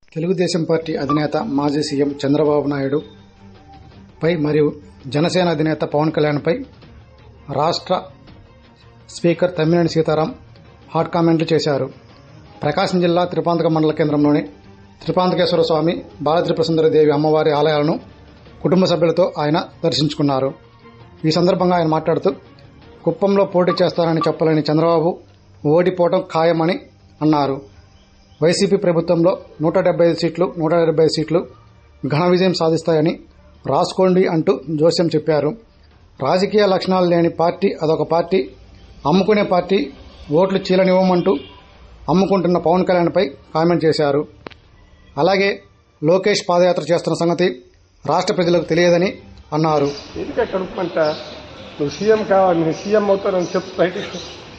Telugu Desam party అధినేత మాజీ CM Chandrababu Naidu పై మరియు జనసేన అధినేత పవన్ కళ్యాణ్పై రాష్ట్ర స్పీకర్ తమ్మినేని సీతారాం హాట్ కామెంట్లు చేశారు ప్రకాశం జిల్లా త్రిపాంతక మండల కేంద్రంలోని త్రిపాంతకేశ్వర స్వామి బాలత్రిపురసుందరి దేవి అమ్మవారి ఆలయాలను కుటుంబ సభ్యులతో ఆయన దర్శించుకున్నారు ఈ సందర్భంగా ఆయన మాట్లాడుతూ కుప్పంలో పోటీ చేస్తానని చెప్పలేని చంద్రబాబు ఓడిపోవడం ఖాయమని అన్నారు వైసీపీ ప్రభుత్వంలో నూట డెబ్బై ఐదు సీట్లు నూట డెబ్బై ఐదు సీట్లు ఘన విజయం సాధిస్తాయని రాసుకోండి అంటూ జోస్యం చెప్పారు రాజకీయ లక్షణాలు లేని పార్టీ అదొక పార్టీ అమ్ముకునే పార్టీ ఓట్లు చీలనివ్వమంటూ అమ్ముకుంటున్న పవన్ కళ్యాణ్పై కామెంట్ చేశారు అలాగే లోకేష్ పాదయాత్ర చేస్తున్న సంగతి రాష్ట్ర ప్రజలకు తెలియదని అన్నారు ఎందుకు కనుక్కుంట నువ్వు సీఎం కావాలి నేను సీఎం అవుతానని చెప్పు బయటికి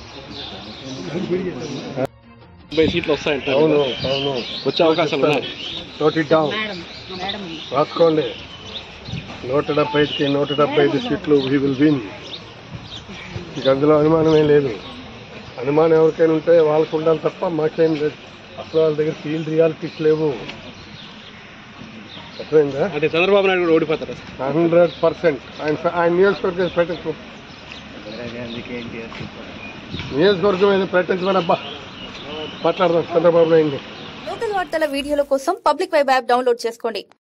డెబ్బై సీట్లు వస్తాయంటారు అవును అవును వచ్చే అవకాశాలు ఉన్నాయి నోట్ ఇట్ డౌన్ రాసుకోండి నూట డెబ్బైకి నూట డెబ్బై ఐదు సీట్లు వీ విల్ విన్ ఇక అందులో అనుమానమే లేదు అనుమానం ఎవరికైనా ఉంటే వాళ్ళకు ఉండాలి తప్ప మాకేం లేదు అసలు వాళ్ళ దగ్గర ఫీల్డ్ రియాలిటీస్ లేవు అర్థమైందా అంటే చంద్రబాబు నాయుడు కూడా ఓడిపోతారు హండ్రెడ్ పర్సెంట్ ఆయన ఆయన నియోజకవర్గం ప్రకటించు నియోజకవర్గం ఏదో ప్రకటించమని అబ్బా మాట్లాడదాం చంద్రబాబు నాయుడిని లోకల్ వార్తల వీడియోల కోసం పబ్లిక్ వెబ్ యాప్ డౌన్లోడ్ చేసుకోండి